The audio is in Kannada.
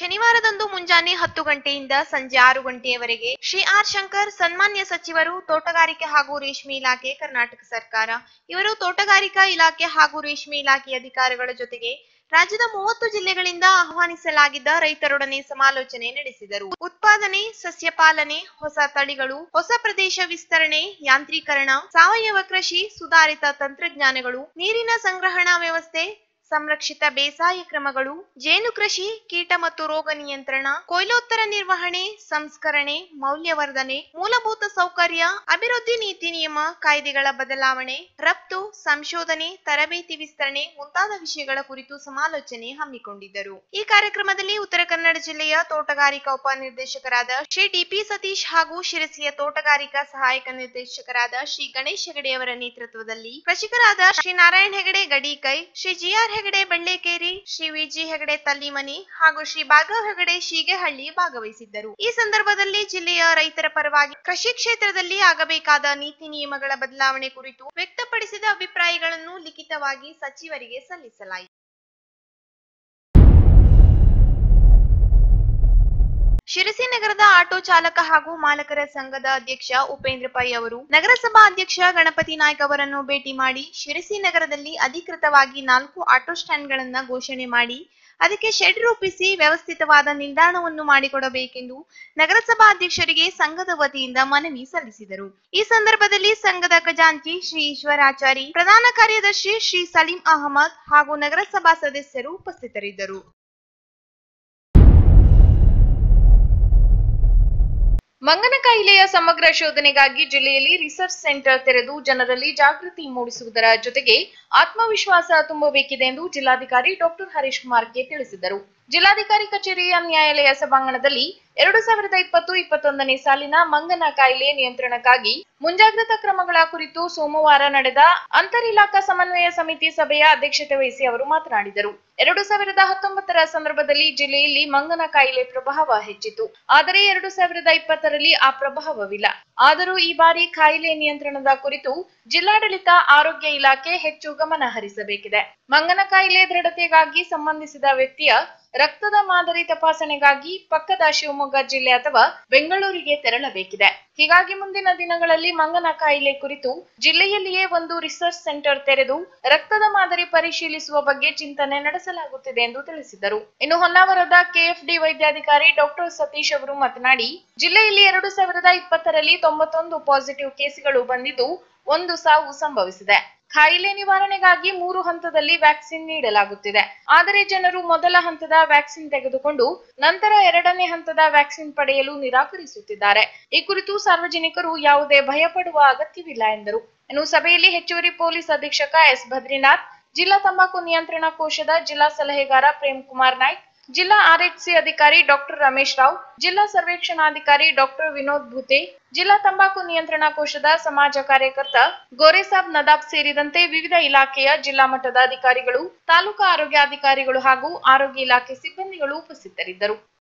ಶನಿವಾರದಂದು ಮುಂಜಾನೆ ಹತ್ತು ಗಂಟೆಯಿಂದ ಸಂಜೆ ಆರು ಗಂಟೆಯವರೆಗೆ ಶ್ರೀ ಆರ್ ಶಂಕರ್ ಸನ್ಮಾನ್ಯ ಸಚಿವರು ತೋಟಗಾರಿಕೆ ಹಾಗೂ ರೇಷ್ಮೆ ಇಲಾಖೆ ಕರ್ನಾಟಕ ಸರ್ಕಾರ ಇವರು ತೋಟಗಾರಿಕಾ ಇಲಾಖೆ ಹಾಗೂ ರೇಷ್ಮೆ ಇಲಾಖೆ ಅಧಿಕಾರಿಗಳ ಜೊತೆಗೆ ರಾಜ್ಯದ ಮೂವತ್ತು ಜಿಲ್ಲೆಗಳಿಂದ ಆಹ್ವಾನಿಸಲಾಗಿದ್ದ ರೈತರೊಡನೆ ಸಮಾಲೋಚನೆ ನಡೆಸಿದರು ಉತ್ಪಾದನೆ ಸಸ್ಯ ಪಾಲನೆ ಹೊಸ ತಳಿಗಳು ಹೊಸ ಪ್ರದೇಶ ವಿಸ್ತರಣೆ ಯಾಂತ್ರೀಕರಣ ಸಾವಯವ ಕೃಷಿ ಸುಧಾರಿತ ತಂತ್ರಜ್ಞಾನಗಳು ನೀರಿನ ಸಂಗ್ರಹಣಾ ವ್ಯವಸ್ಥೆ ಸಂರಕ್ಷಿತ ಬೇಸಾಯ ಕ್ರಮಗಳು ಜೇನು ಕೃಷಿ ಕೀಟ ಮತ್ತು ರೋಗ ನಿಯಂತ್ರಣ ಕೊಯ್ಲೋತ್ತರ ನಿರ್ವಹಣೆ ಸಂಸ್ಕರಣೆ ಮೌಲ್ಯವರ್ಧನೆ ಮೂಲಭೂತ ಸೌಕರ್ಯ ಅಭಿವೃದ್ಧಿ ನೀತಿ ನಿಯಮ ಕಾಯ್ದೆಗಳ ಬದಲಾವಣೆ ರಫ್ತು ಸಂಶೋಧನೆ ತರಬೇತಿ ವಿಸ್ತರಣೆ ಮುಂತಾದ ವಿಷಯಗಳ ಕುರಿತು ಸಮಾಲೋಚನೆ ಹಮ್ಮಿಕೊಂಡಿದ್ದರು ಈ ಕಾರ್ಯಕ್ರಮದಲ್ಲಿ ಉತ್ತರ ಕನ್ನಡ ಜಿಲ್ಲೆಯ ತೋಟಗಾರಿಕಾ ಉಪನಿರ್ದೇಶಕರಾದ ಶ್ರೀ ಡಿಪಿ ಸತೀಶ್ ಹಾಗೂ ಶಿರಸಿಯ ತೋಟಗಾರಿಕಾ ಸಹಾಯಕ ನಿರ್ದೇಶಕರಾದ ಶ್ರೀ ಗಣೇಶ್ ಹೆಗಡೆಯವರ ನೇತೃತ್ವದಲ್ಲಿ ಕೃಷಿಕರಾದ ಶ್ರೀ ನಾರಾಯಣ್ ಹೆಗಡೆ ಗಡೀಕೈ ಶ್ರೀ ಜಿಆರ್ ಹೆಗಡೆ ಬೆಳ್ಳೆಕೇರಿ ಶ್ರೀ ವಿಜಿ ಹೆಗಡೆ ತಲ್ಲಿಮನಿ ಹಾಗೂ ಶ್ರೀ ಭಾಗವ್ ಹೆಗಡೆ ಶೀಗೆಹಳ್ಳಿ ಭಾಗವಹಿಸಿದ್ದರು ಈ ಸಂದರ್ಭದಲ್ಲಿ ಜಿಲ್ಲೆಯ ರೈತರ ಪರವಾಗಿ ಕೃಷಿ ಕ್ಷೇತ್ರದಲ್ಲಿ ಆಗಬೇಕಾದ ನೀತಿ ನಿಯಮಗಳ ಬದಲಾವಣೆ ಕುರಿತು ವ್ಯಕ್ತಪಡಿಸಿದ ಅಭಿಪ್ರಾಯಗಳನ್ನು ಲಿಖಿತವಾಗಿ ಸಚಿವರಿಗೆ ಸಲ್ಲಿಸಲಾಯಿತು ಶಿರಸಿ ನಗರದ ಆಟೋ ಚಾಲಕ ಹಾಗೂ ಮಾಲಕರ ಸಂಘದ ಅಧ್ಯಕ್ಷ ಉಪೇಂದ್ರ ಪೈ ಅವರು ನಗರಸಭಾ ಅಧ್ಯಕ್ಷ ಗಣಪತಿ ನಾಯ್ಕ್ ಅವರನ್ನು ಭೇಟಿ ಮಾಡಿ ಶಿರಸಿ ನಗರದಲ್ಲಿ ಅಧಿಕೃತವಾಗಿ ನಾಲ್ಕು ಆಟೋ ಸ್ಟ್ಯಾಂಡ್ಗಳನ್ನ ಘೋಷಣೆ ಮಾಡಿ ಅದಕ್ಕೆ ಶೆಡ್ ರೂಪಿಸಿ ವ್ಯವಸ್ಥಿತವಾದ ನಿಲ್ದಾಣವನ್ನು ಮಾಡಿಕೊಡಬೇಕೆಂದು ನಗರಸಭಾ ಅಧ್ಯಕ್ಷರಿಗೆ ಸಂಘದ ವತಿಯಿಂದ ಮನವಿ ಸಲ್ಲಿಸಿದರು ಈ ಸಂದರ್ಭದಲ್ಲಿ ಸಂಘದ ಖಜಾಂಚಿ ಶ್ರೀ ಈಶ್ವರಾಚಾರಿ ಪ್ರಧಾನ ಕಾರ್ಯದರ್ಶಿ ಶ್ರೀ ಸಲೀಂ ಅಹಮದ್ ಹಾಗೂ ನಗರಸಭಾ ಸದಸ್ಯರು ಉಪಸ್ಥಿತರಿದ್ದರು ಮಂಗನ ಕಾಯಿಲೆಯ ಸಮಗ್ರ ಶೋಧನೆಗಾಗಿ ಜಿಲ್ಲೆಯಲ್ಲಿ ರಿಸರ್ಚ್ ಸೆಂಟರ್ ತೆರೆದು ಜನರಲ್ಲಿ ಜಾಗೃತಿ ಮೂಡಿಸುವುದರ ಜೊತೆಗೆ ಆತ್ಮವಿಶ್ವಾಸ ತುಂಬಬೇಕಿದೆ ಎಂದು ಜಿಲ್ಲಾಧಿಕಾರಿ ಡಾಕ್ಟರ್ ಹರೀಶ್ ಕುಮಾರ್ ಕೆ ತಿಳಿಸಿದರು ಜಿಲ್ಲಾಧಿಕಾರಿ ಕಚೇರಿಯ ನ್ಯಾಯಾಲಯ ಸಭಾಂಗಣದಲ್ಲಿ ಎರಡು ಸಾವಿರದ ಇಪ್ಪತ್ತು ಇಪ್ಪತ್ತೊಂದನೇ ಸಾಲಿನ ಮಂಗನ ಕಾಯಿಲೆ ನಿಯಂತ್ರಣಕ್ಕಾಗಿ ಮುಂಜಾಗ್ರತಾ ಕ್ರಮಗಳ ಕುರಿತು ಸೋಮವಾರ ನಡೆದ ಅಂತರ್ ಇಲಾಖಾ ಸಮನ್ವಯ ಸಮಿತಿ ಸಭೆಯ ಅಧ್ಯಕ್ಷತೆ ವಹಿಸಿ ಅವರು ಮಾತನಾಡಿದರು ಎರಡು ಸಾವಿರದ ಹತ್ತೊಂಬತ್ತರ ಸಂದರ್ಭದಲ್ಲಿ ಜಿಲ್ಲೆಯಲ್ಲಿ ಮಂಗನ ಕಾಯಿಲೆ ಪ್ರಭಾವ ಹೆಚ್ಚಿತು ಆದರೆ ಎರಡು ಸಾವಿರದ ಇಪ್ಪತ್ತರಲ್ಲಿ ಆ ಪ್ರಭಾವವಿಲ್ಲ ಆದರೂ ಈ ಬಾರಿ ಕಾಯಿಲೆ ನಿಯಂತ್ರಣದ ಕುರಿತು ಜಿಲ್ಲಾಡಳಿತ ಆರೋಗ್ಯ ಇಲಾಖೆ ಹೆಚ್ಚು ಗಮನ ಹರಿಸಬೇಕಿದೆ ಮಂಗನ ಕಾಯಿಲೆ ದೃಢತೆಗಾಗಿ ಸಂಬಂಧಿಸಿದ ವ್ಯಕ್ತಿಯ ರಕ್ತದ ಮಾದರಿ ತಪಾಸಣೆಗಾಗಿ ಪಕ್ಕದ ಶಿವಮೊಗ್ಗ ಜಿಲ್ಲೆ ಅಥವಾ ಬೆಂಗಳೂರಿಗೆ ತೆರಳಬೇಕಿದೆ ಹೀಗಾಗಿ ಮುಂದಿನ ದಿನಗಳಲ್ಲಿ ಮಂಗನ ಕಾಯಿಲೆ ಕುರಿತು ಜಿಲ್ಲೆಯಲ್ಲಿಯೇ ಒಂದು ರಿಸರ್ಚ್ ಸೆಂಟರ್ ತೆರೆದು ರಕ್ತದ ಮಾದರಿ ಪರಿಶೀಲಿಸುವ ಬಗ್ಗೆ ಚಿಂತನೆ ನಡೆಸಲಾಗುತ್ತಿದೆ ಎಂದು ತಿಳಿಸಿದರು ಇನ್ನು ಹೊನ್ನಾವರದ ಕೆಎಫ್ಡಿ ವೈದ್ಯಾಧಿಕಾರಿ ಡಾಕ್ಟರ್ ಸತೀಶ್ ಅವರು ಮಾತನಾಡಿ ಜಿಲ್ಲೆಯಲ್ಲಿ ಎರಡು ಸಾವಿರದ ಇಪ್ಪತ್ತರಲ್ಲಿ ತೊಂಬತ್ತೊಂದು ಪಾಸಿಟಿವ್ ಕೇಸ್ಗಳು ಬಂದಿದ್ದು ಒಂದು ಸಾವು ಸಂಭವಿಸಿದೆ ಕಾಯಿಲೆ ನಿವಾರಣೆಗಾಗಿ ಮೂರು ಹಂತದಲ್ಲಿ ವ್ಯಾಕ್ಸಿನ್ ನೀಡಲಾಗುತ್ತಿದೆ ಆದರೆ ಜನರು ಮೊದಲ ಹಂತದ ವ್ಯಾಕ್ಸಿನ್ ತೆಗೆದುಕೊಂಡು ನಂತರ ಎರಡನೇ ಹಂತದ ವ್ಯಾಕ್ಸಿನ್ ಪಡೆಯಲು ನಿರಾಕರಿಸುತ್ತಿದ್ದಾರೆ ಈ ಕುರಿತು ಸಾರ್ವಜನಿಕರು ಯಾವುದೇ ಭಯಪಡುವ ಅಗತ್ಯವಿಲ್ಲ ಎಂದರು ಇನ್ನು ಸಭೆಯಲ್ಲಿ ಹೆಚ್ಚುವರಿ ಪೊಲೀಸ್ ಅಧೀಕ್ಷಕ ಎಸ್ ಬದ್ರಿನಾಥ್ ಜಿಲ್ಲಾ ತಂಬಾಕು ನಿಯಂತ್ರಣ ಕೋಶದ ಜಿಲ್ಲಾ ಸಲಹೆಗಾರ ಪ್ರೇಮ್ ಕುಮಾರ್ ನಾಯ್ಕ್ ಜಿಲ್ಲಾ ಆರ್ಎಚ್ಸಿ ಅಧಿಕಾರಿ ಡಾಕ್ಟರ್ ರಮೇಶ್ ರಾವ್ ಜಿಲ್ಲಾ ಸರ್ವೇಕ್ಷಣಾಧಿಕಾರಿ ಡಾಕ್ಟರ್ ವಿನೋದ್ ಭೂತೆ ಜಿಲ್ಲಾ ತಂಬಾಕು ನಿಯಂತ್ರಣ ಕೋಶದ ಸಮಾಜ ಕಾರ್ಯಕರ್ತ ಗೋರೆಸಾಬ್ ನದಾಬ್ ಸೇರಿದಂತೆ ವಿವಿಧ ಇಲಾಖೆಯ ಜಿಲ್ಲಾ ಮಟ್ಟದ ಅಧಿಕಾರಿಗಳು ತಾಲೂಕಾ ಆರೋಗ್ಯಾಧಿಕಾರಿಗಳು ಹಾಗೂ ಆರೋಗ್ಯ ಇಲಾಖೆ ಸಿಬ್ಬಂದಿಗಳು ಉಪಸ್ಥಿತರಿದ್ದರು